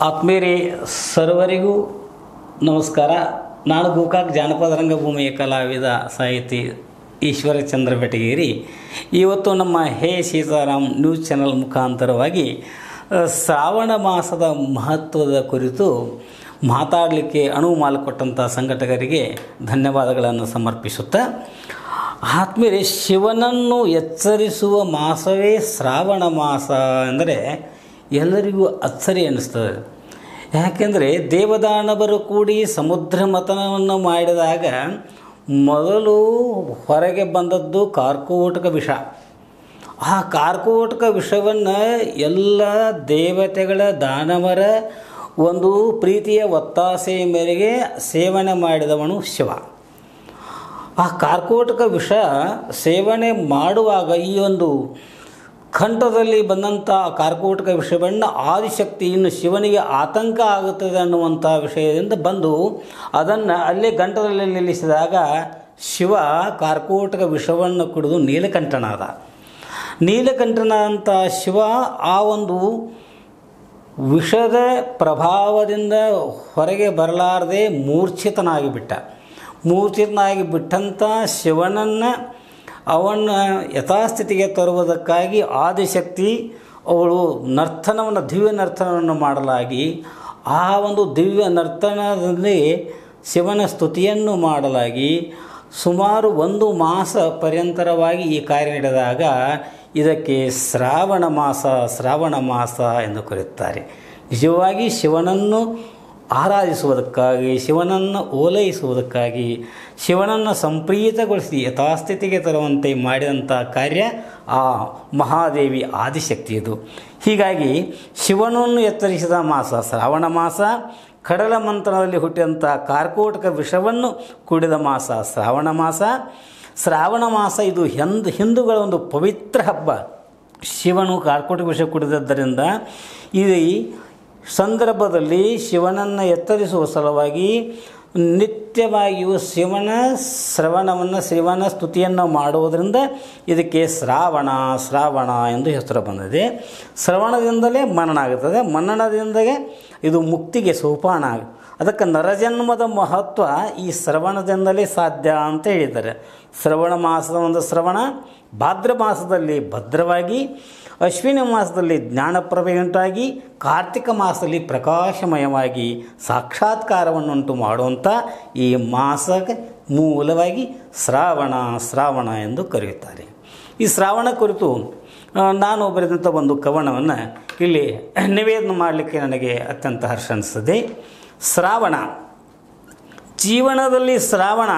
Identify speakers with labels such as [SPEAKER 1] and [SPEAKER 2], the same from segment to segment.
[SPEAKER 1] ಆತ್ಮೀಯರೇ ಸರ್ವರಿಗೂ ನಮಸ್ಕಾರ ನಾನು ಗೋಕಾಕ್ ಜಾನಪದ ರಂಗಭೂಮಿಯ ಕಲಾವಿದ ಸಾಹಿತಿ ಈಶ್ವರಚಂದ್ರ ಬೆಟಗೇರಿ ಇವತ್ತು ನಮ್ಮ ಹೇ ಸೀತಾರಾಮ್ ನ್ಯೂಸ್ ಚಾನಲ್ ಮುಖಾಂತರವಾಗಿ ಆ, ಶ್ರಾವಣ ಮಾಸದ ಮಹತ್ವದ ಕುರಿತು ಮಾತಾಡಲಿಕ್ಕೆ ಅನುವು ಮಾಡಿಕೊಟ್ಟಂಥ ಸಂಘಟಕರಿಗೆ ಧನ್ಯವಾದಗಳನ್ನು ಸಮರ್ಪಿಸುತ್ತಾ ಆತ್ಮೀಯರೇ ಶಿವನನ್ನು ಎಚ್ಚರಿಸುವ ಮಾಸವೇ ಶ್ರಾವಣ ಮಾಸ ಅಂದರೆ ಎಲ್ಲರಿಗೂ ಅಚ್ಚರಿ ಅನ್ನಿಸ್ತದೆ ಯಾಕೆಂದರೆ ದೇವದಾನವರು ಕೂಡಿ ಸಮುದ್ರ ಮಥನವನ್ನು ಮಾಡಿದಾಗ ಮೊದಲು ಹೊರಗೆ ಬಂದದ್ದು ಕಾರ್ಕೋಟಕ ವಿಷ ಆ ಕಾರ್ಕೋಟಕ ವಿಷವನ್ನು ಎಲ್ಲ ದೇವತೆಗಳ ದಾನವರ ಒಂದು ಪ್ರೀತಿಯ ಒತ್ತಾಸೆಯ ಮೇರೆಗೆ ಸೇವನೆ ಮಾಡಿದವನು ಶಿವ ಆ ಕಾರ್ಕೋಟಕ ವಿಷ ಸೇವನೆ ಮಾಡುವಾಗ ಈ ಒಂದು ಕಂಠದಲ್ಲಿ ಬಂದಂಥ ಕಾರ್ಕೋಟಕ ವಿಷವನ್ನು ಆದಿಶಕ್ತಿ ಇನ್ನು ಶಿವನಿಗೆ ಆತಂಕ ಆಗುತ್ತದೆ ಅನ್ನುವಂಥ ವಿಷಯದಿಂದ ಬಂದು ಅದನ್ನು ಅಲ್ಲೇ ಗಂಟದಲ್ಲಿ ನಿಲ್ಲಿಸಿದಾಗ ಶಿವ ಕಾರ್ಕೋಟಕ ವಿಷವನ್ನು ಕುಡಿದು ನೀಲಕಂಠನಾದ ನೀಲಕಂಠನ ಅಂತ ಶಿವ ಆ ಒಂದು ವಿಷದ ಪ್ರಭಾವದಿಂದ ಹೊರಗೆ ಬರಲಾರದೆ ಮೂರ್ಛಿತನಾಗಿ ಬಿಟ್ಟ ಮೂರ್ಛಿತನಾಗಿ ಬಿಟ್ಟಂಥ ಶಿವನನ್ನು ಅವನ ಯಥಾಸ್ಥಿತಿಗೆ ತರುವುದಕ್ಕಾಗಿ ಆದಿಶಕ್ತಿ ಅವಳು ನರ್ತನವನ್ನು ದಿವ್ಯ ನರ್ತನವನ್ನು ಮಾಡಲಾಗಿ ಆ ಒಂದು ದಿವ್ಯ ನರ್ತನದಲ್ಲಿ ಶಿವನ ಸ್ತುತಿಯನ್ನು ಮಾಡಲಾಗಿ ಸುಮಾರು ಒಂದು ಮಾಸ ಪರ್ಯಂತರವಾಗಿ ಈ ಕಾರ್ಯ ನಡೆದಾಗ ಇದಕ್ಕೆ ಶ್ರಾವಣ ಮಾಸ ಶ್ರಾವಣ ಮಾಸ ಎಂದು ಕರೆಯುತ್ತಾರೆ ನಿಜವಾಗಿ ಶಿವನನ್ನು ಆರಾಧಿಸುವುದಕ್ಕಾಗಿ ಶಿವನನ್ನು ಓಲೈಸುವುದಕ್ಕಾಗಿ ಶಿವನನ್ನು ಸಂಪ್ರೀತಗೊಳಿಸಿ ಯಥಾಸ್ಥಿತಿಗೆ ತರುವಂತೆ ಮಾಡಿದಂಥ ಕಾರ್ಯ ಆ ಮಹಾದೇವಿ ಆದಿಶಕ್ತಿಯದು ಹೀಗಾಗಿ ಶಿವನನ್ನು ಎತ್ತರಿಸಿದ ಮಾಸ ಶ್ರಾವಣ ಮಾಸ ಕಡಲ ಮಂಥನದಲ್ಲಿ ಹುಟ್ಟಿದಂಥ ಕಾರ್ಕೋಟಕ ವಿಷವನ್ನು ಕುಡಿದ ಮಾಸ ಶ್ರಾವಣ ಮಾಸ ಶ್ರಾವಣ ಮಾಸ ಇದು ಹಿಂದ್ ಹಿಂದೂಗಳ ಒಂದು ಪವಿತ್ರ ಹಬ್ಬ ಶಿವನು ಕಾರ್ಕೋಟಕ ವಿಷ ಕುಡಿದದ್ದರಿಂದ ಈ ಸಂದರ್ಭದಲ್ಲಿ ಶಿವನನ್ನು ಎತ್ತರಿಸುವ ಸಲುವಾಗಿ ನಿತ್ಯವಾಗಿಯೂ ಶಿವನ ಶ್ರವಣವನ್ನು ಶಿವನ ಸ್ತುತಿಯನ್ನು ಮಾಡುವುದರಿಂದ ಇದಕ್ಕೆ ಶ್ರಾವಣ ಶ್ರಾವಣ ಎಂದು ಹೆಸರು ಬಂದಿದೆ ಶ್ರವಣದಿಂದಲೇ ಮನನ ಆಗುತ್ತದೆ ಮನನದಿಂದಲೇ ಇದು ಮುಕ್ತಿಗೆ ಸೋಪಾನ ಅದಕ್ಕೆ ನರಜನ್ಮದ ಮಹತ್ವ ಈ ಶ್ರವಣದಿಂದಲೇ ಸಾಧ್ಯ ಅಂತ ಹೇಳಿದ್ದಾರೆ ಶ್ರವಣ ಮಾಸದ ಒಂದು ಶ್ರವಣ ಭಾದ್ರ ಮಾಸದಲ್ಲಿ ಭದ್ರವಾಗಿ ಅಶ್ವಿನಿ ಮಾಸದಲ್ಲಿ ಜ್ಞಾನಪ್ರಭೆಯುಂಟಾಗಿ ಕಾರ್ತಿಕ ಮಾಸದಲ್ಲಿ ಪ್ರಕಾಶಮಯವಾಗಿ ಸಾಕ್ಷಾತ್ಕಾರವನ್ನುಂಟು ಮಾಡುವಂಥ ಈ ಮಾಸಕ್ಕೆ ಮೂಲವಾಗಿ ಶ್ರಾವಣ ಶ್ರಾವಣ ಎಂದು ಕರೆಯುತ್ತಾರೆ ಈ ಶ್ರಾವಣ ಕುರಿತು ಆ, ನಾನು ಬರೆದಂಥ ಒಂದು ಕವನವನ್ನು ಇಲ್ಲಿ ನಿವೇದನೆ ಮಾಡಲಿಕ್ಕೆ ನನಗೆ ಅತ್ಯಂತ ಹರ್ಷ ಅನಿಸ್ತದೆ ಶ್ರಾವಣ ಜೀವನದಲ್ಲಿ ಶ್ರಾವಣ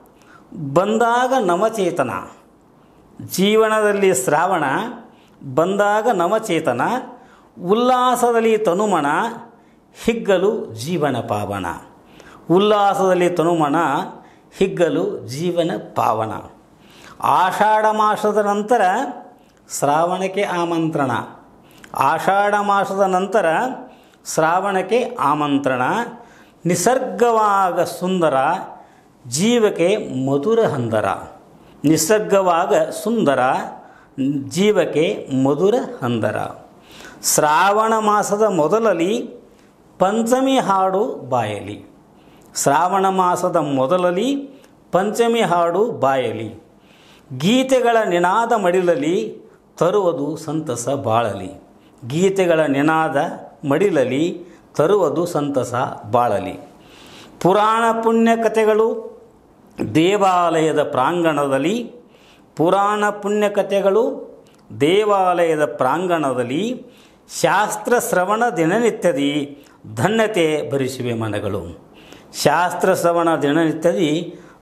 [SPEAKER 1] ಬಂದಾಗ ನವಚೇತನ ಜೀವನದಲ್ಲಿ ಶ್ರಾವಣ ಬಂದಾಗ ನವಚೇತನ ಉಲ್ಲಾಸದಲ್ಲಿ ತನುಮಣ ಹಿಗ್ಗಲು ಜೀವನ ಪಾವನ ಉಲ್ಲಾಸದಲ್ಲಿ ತನುಮಣ ಹಿಗ್ಗಲು ಜೀವನ ಪಾವನ ಆಷಾಢ ಮಾಸದ ನಂತರ ಶ್ರಾವಣಕ್ಕೆ ಆಮಂತ್ರಣ ಆಷಾಢ ಮಾಸದ ನಂತರ ಶ್ರಾವಣಕ್ಕೆ ಆಮಂತ್ರಣ ನಿಸರ್ಗವಾಗ ಸುಂದರ ಜೀವಕ್ಕೆ ಮಧುರ ಹಂದರ ನಿಸರ್ಗವಾಗ ಸುಂದರ ಜೀವಕ್ಕೆ ಮಧುರ ಹಂದರ ಶ್ರಾವಣ ಮಾಸದ ಮೊದಲಲ್ಲಿ ಪಂಚಮಿ ಹಾಡು ಬಾಯಲಿ ಶ್ರಾವಣ ಮಾಸದ ಮೊದಲಲ್ಲಿ ಪಂಚಮಿ ಹಾಡು ಬಾಯಲಿ ಗೀತೆಗಳ ನಿನಾದ ಮಡಿಲಲ್ಲಿ ತರುವುದು ಸಂತಸ ಬಾಳಲಿ ಗೀತೆಗಳ ನಿನಾದ ಮಡಿಲಲ್ಲಿ ತರುವುದು ಸಂತಸ ಬಾಳಲಿ ಪುರಾಣ ಪುಣ್ಯ ಕಥೆಗಳು ದೇವಾಲಯದ ಪ್ರಾಂಗಣದಲ್ಲಿ ಪುರಾಣ ಪುಣ್ಯ ಕಥೆಗಳು ದೇವಾಲಯದ ಪ್ರಾಂಗಣದಲ್ಲಿ ಶಾಸ್ತ್ರ ಶ್ರವಣ ದಿನನಿತ್ಯದಿ ಧನ್ಯತೆ ಭರಿಸುವೆ ಮನಗಳು ಶಾಸ್ತ್ರ ಶ್ರವಣ ದಿನನಿತ್ಯದಿ